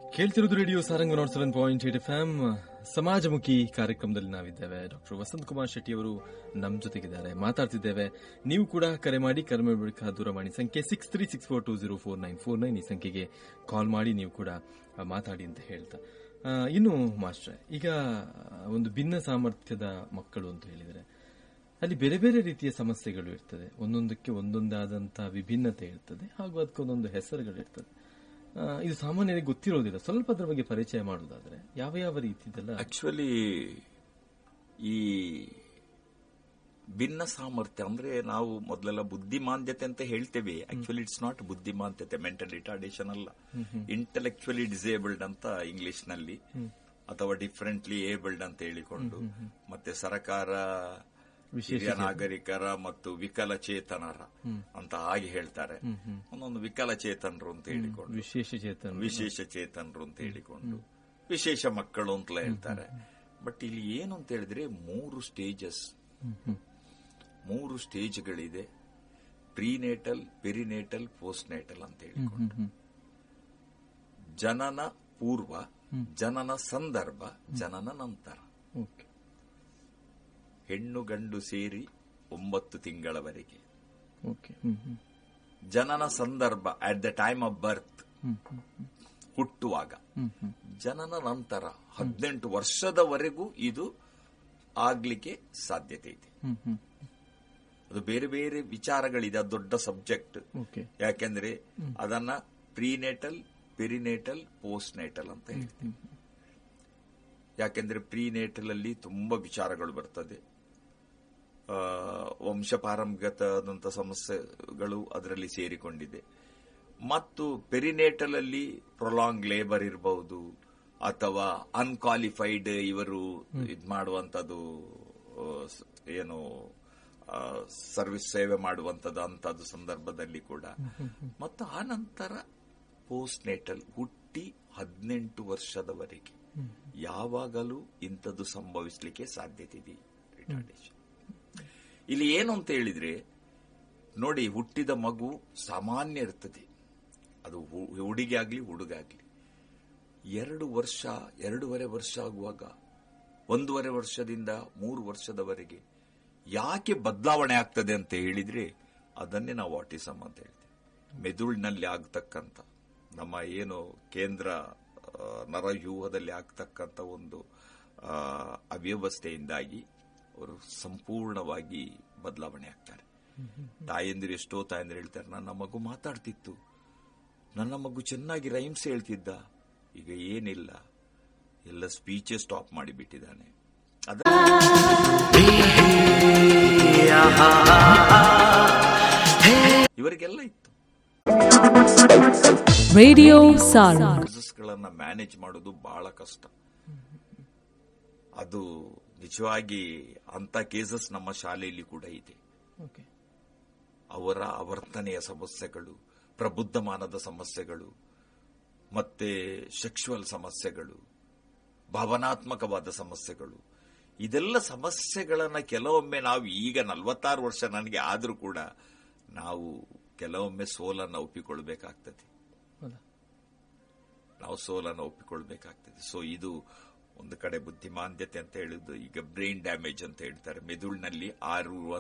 ಕೇಳ್ತಿರೋದು radio Sarang nought seven point eight F M ಸಮಾಜಮುಖಿ ಕಾರ್ಯಕ್ರಮದಲ್ಲಿ ನಾವಿದ್ದೇವೆ ಡಾಕ್ಟರ್ ವಸಂತ್ ಕುಮಾರ್ ಶೆಟ್ಟಿ ಅವರು ನಮ್ಮ ಜೊತೆಗಿದ್ದಾರೆ ಮಾತಾಡ್ತಿದ್ದೇವೆ ನೀವು ಕೂಡ ಕರೆ ಮಾಡಿ ಕರೆ ಮಾಡಬೇಕಾದ ದೂರವಾಣಿ ಸಂಖ್ಯೆ six three six four two zero four nine four nine ಈ ಸಂಖ್ಯೆಗೆ ಕಾಲ್ ಮಾಡಿ ನೀವು ಕೂಡ ಆ, ಮಾತಾಡಿ ಅಂತ ಹೇಳ್ತಾ ಆ, ಇನ್ನು ಮಾಸ್ಟ್ರೆ ಈಗ ಒಂದು ಭಿನ್ನ ಸಾಮರ್ಥ್ಯದ ಮಕ್ಕಳು ಅಂತ ಹೇಳಿದರೆ ಅಲ್ಲಿ ಬೇರೆ ಬೇರೆ ರೀತಿಯ ಸಮಸ್ಯೆಗಳು ಇರ್ತದೆ ಒಂದೊಂದಕ್ಕೆ ಒಂದೊಂದಾದಂತಹ ವಿಭಿನ್ನತೆ ಇರ್ತದೆ ಹಾಗೂ ಅದಕ್ಕೊಂದೊಂದು ಹೆಸರುಗಳು ಇರ್ತದೆ ಆ, ಇದು ಸಾಮಾನ್ಯರಿಗೆ ಗೊತ್ತಿರೋದಿಲ್ಲ ಸ್ವಲ್ಪ ಅದ್ರ ಬಗ್ಗೆ ಪರಿಚಯ ಮಾಡುವುದಾದ್ರೆ ಯಾವ ಯಾವ ರೀತಿದೆಲ್ಲ ಆಕ್ಚುಲಿ ಈ ಭಿನ್ನ ಸಾಮರ್ಥ್ಯ ಅಂದ್ರೆ ನಾವು ಮೊದಲೆಲ್ಲ ಬುದ್ಧಿಮಾಂದ್ಯತೆ ಅಂತ ಹೇಳ್ತೇವೆ ಆಕ್ಚುಲಿ ಇಟ್ಸ್ ನಾಟ್ ಬುದ್ಧಿಮಾಂದ್ಯತೆ ಮೆಂಟಲ್ ರಿಟಾರ್ಡೇಷನ್ ಅಲ್ಲ ಇಂಟೆಲೆಕ್ಚುಲಿ ಡಿಸೇಬಲ್ಡ್ ಅಂತ ಇಂಗ್ಲಿಷ್ ನಲ್ಲಿ ಅಥವಾ ಡಿಫರೆಂಟ್ಲಿ ಏಬಲ್ಡ್ ಅಂತ ಹೇಳಿಕೊಂಡು ಮತ್ತೆ ಸರ್ಕಾರ ಹಿರಿಯ ನಾಗರಿಕರ ಮತ್ತು ವಿಕಲಚೇತನರ ಅಂತ ಹಾಗೆ ಹೇಳ್ತಾರೆ ಒಂದೊಂದು ವಿಕಲಚೇತನರು ಅಂತ ಹೇಳಿಕೊಂಡು ವಿಶೇಷ ಚೇತನ ವಿಶೇಷ ಚೇತನರು ಅಂತ ಹೇಳಿಕೊಂಡು ವಿಶೇಷ ಮಕ್ಕಳು ಅಂತಲೇ ಹೇಳ್ತಾರೆ ಬಟ್ ಇಲ್ಲಿ ಏನು ಅಂತ ಹೇಳಿದ್ರೆ ಮೂರು ಸ್ಟೇಜಸ್ ಮೂರು ಸ್ಟೇಜ್ಗಳಿದೆ ಪ್ರೀನೇಟಲ್ ಪೆರಿನೇಟಲ್ ಪೋಸ್ಟ್ ನೇಟಲ್ ಅಂತ ಹೇಳಿಕೊಂಡು ಜನನ ಪೂರ್ವ ಜನನ ಸಂದರ್ಭ ಜನನ ನಂತರ ಓಕೆ ಹೆಣ್ಣು ಗಂಡು ಸೇರಿ ಒಂಬತ್ತು ತಿಂಗಳವರೆಗೆ ಓಕೆ ಹ್ಮ್ ಹ್ಮ್ ಜನನ ಸಂದರ್ಭ at the time of birth ಹ್ಮ್ ಹ್ಮ್ ಹುಟ್ಟುವಾಗ ಹ್ಮ್ ಹ್ಮ್ ಜನನ ನಂತರ ಹದಿನೆಂಟು ವರ್ಷದವರೆಗೂ ಇದು ಆಗ್ಲಿಕ್ಕೆ ಸಾಧ್ಯತೆ ಇದೆ ಹ್ಮ್ ಹ್ಮ್ ಅದು ಬೇರೆ ಬೇರೆ ವಿಚಾರಗಳಿದೆ ಅದು ದೊಡ್ಡ ಸಬ್ಜೆಕ್ಟ್ ಓಕೆ ಯಾಕೆಂದ್ರೆ ಅದನ್ನ ಪ್ರೀನೇಟಲ್ ಪೆರಿನೇಟಲ್ ಪೋಸ್ಟ್ ನೇಟಲ್ ಅಂತ ಹೇಳ್ತೀವಿ ಯಾಕೆಂದ್ರೆ ಪ್ರೀನೇಟಲ್ ಅಲ್ಲಿ ತುಂಬಾ ವಿಚಾರಗಳು ಬರ್ತದೆ ಆ, ವಂಶ ಪಾರಂಗತದಂತ ಸಮಸ್ಯೆಗಳು ಅದರಲ್ಲಿ ಸೇರಿಕೊಂಡಿದೆ ಮತ್ತು ಪೆರಿನೇಟಲ್ ಅಲ್ಲಿ ಪ್ರೊಲಾಂಗ್ ಲೇಬರ್ ಇರಬಹುದು ಅಥವಾ ಅನ್ಕ್ವಾಲಿಫೈಡ್ ಇವರು ಇದ್ ಮಾಡುವಂತದ್ದು ಆ, ಸ- ಏನು ಸರ್ವಿಸ್ ಸೇವೆ ಮಾಡುವಂತದ್ದು ಅಂತದ್ದು ಸಂದರ್ಭದಲ್ಲಿ ಕೂಡ ಮತ್ತು ಆ ನಂತರ ಪೋಸ್ಟ್ ನೇಟಲ್ ಹುಟ್ಟಿ ಹದಿನೆಂಟು ವರ್ಷದವರೆಗೆ ಯಾವಾಗಲೂ ಇಂಥದ್ದು ಸಂಭವಿಸಲಿಕ್ಕೆ ಸಾಧ್ಯತೆ ಇದೆ ರಿಟಾರ್ಡೇಷನ್ ಇಲ್ಲಿ ಏನು ಅಂತ ಹೇಳಿದ್ರೆ ನೋಡಿ ಹುಟ್ಟಿದ ಮಗು ಸಾಮಾನ್ಯ ಇರ್ತದೆ ಅದು ಹು- ಹುಡುಗಿ ಆಗ್ಲಿ ಹುಡುಗ ಆಗ್ಲಿ ಎರಡು ವರ್ಷ ಎರಡೂವರೆ ವರ್ಷ ಆಗುವಾಗ ಒಂದೂವರೆ ವರ್ಷದಿಂದ ಮೂರು ವರ್ಷದವರೆಗೆ ಯಾಕೆ ಬದಲಾವಣೆ ಆಗ್ತದೆ ಅಂತ ಹೇಳಿದ್ರೆ ಅದನ್ನೇ ನಾವು ಆಟಿಸಮ್ ಅಂತ ಹೇಳ್ತೇವೆ ಮೆದುಳಿನಲ್ಲಿ ಆಗ್ತಕ್ಕಂಥ ನಮ್ಮ ಏನು ಕೇಂದ್ರ ಆ, ನರವ್ಯೂಹದಲ್ಲಿ ಆಗ್ತಕ್ಕಂಥ ಒಂದು ಆ, ಅವ್ಯವಸ್ಥೆಯಿಂದಾಗಿ ಅವರು ಸಂಪೂರ್ಣವಾಗಿ ಬದಲಾವಣೆ ಆಗ್ತಾರೆ ತಾಯಂದಿರು ಎಷ್ಟೋ ತಾಯಂದಿರು ಹೇಳ್ತಾರೆ ನನ್ನ ಮಗು ಮಾತಾಡ್ತಿತ್ತು ನನ್ನ ಮಗು ಚೆನ್ನಾಗಿ ರೈಮ್ಸ್ ಹೇಳ್ತಿದ್ದ ಈಗ ಏನಿಲ್ಲ ಎಲ್ಲ ಸ್ಪೀಚೇ ಸ್ಟಾಪ್ ಮಾಡಿಬಿಟ್ಟಿದ್ದಾನೆ ಅದ ಇವರಿಗೆಲ್ಲ ಇತ್ತು Radio Sarang. ಗಳನ್ನ ಮ್ಯಾನೇಜ್ ಮಾಡೋದು ಬಹಳ ಕಷ್ಟ ಅದು ನಿಜವಾಗಿ ಅಂತ ಕೇಸಸ್ ನಮ್ಮ ಶಾಲೆಯಲ್ಲಿ ಕೂಡ ಇದೆ ಓಕೆ ಅವರ ಆವರ್ತನೆಯ ಸಮಸ್ಯೆಗಳು ಪ್ರಬುದ್ಧಮಾನದ ಸಮಸ್ಯೆಗಳು ಮತ್ತೆ ಸೆಕ್ಷುವಲ್ ಸಮಸ್ಯೆಗಳು ಭಾವನಾತ್ಮಕವಾದ ಸಮಸ್ಯೆಗಳು ಇದೆಲ್ಲ ಸಮಸ್ಯೆಗಳನ್ನ ಕೆಲವೊಮ್ಮೆ ನಾವು ಈಗ ನಲವತ್ತಾರು ವರ್ಷ ನನಗೆ ಆದ್ರೂ ಕೂಡ ನಾವು ಕೆಲವೊಮ್ಮೆ ಸೋಲನ್ನ ಒಪ್ಪಿಕೊಳ್ಬೇಕಾಗ್ತದೆ ಹೌದಾ ನಾವು ಸೋಲನ್ನು ಒಪ್ಪಿಕೊಳ್ಬೇಕಾಗ್ತದೆ ಸೊ ಇದು ಒಂದು ಕಡೆ ಬುದ್ಧಿಮಾಂದ್ಯತೆ ಅಂತ ಹೇಳಿದ್ದು ಈಗ ಬ್ರೈನ್ ಡ್ಯಾಮೇಜ್ ಅಂತ ಹೇಳ್ತಾರೆ ಮೆದುಳಿನಲ್ಲಿ ಆರು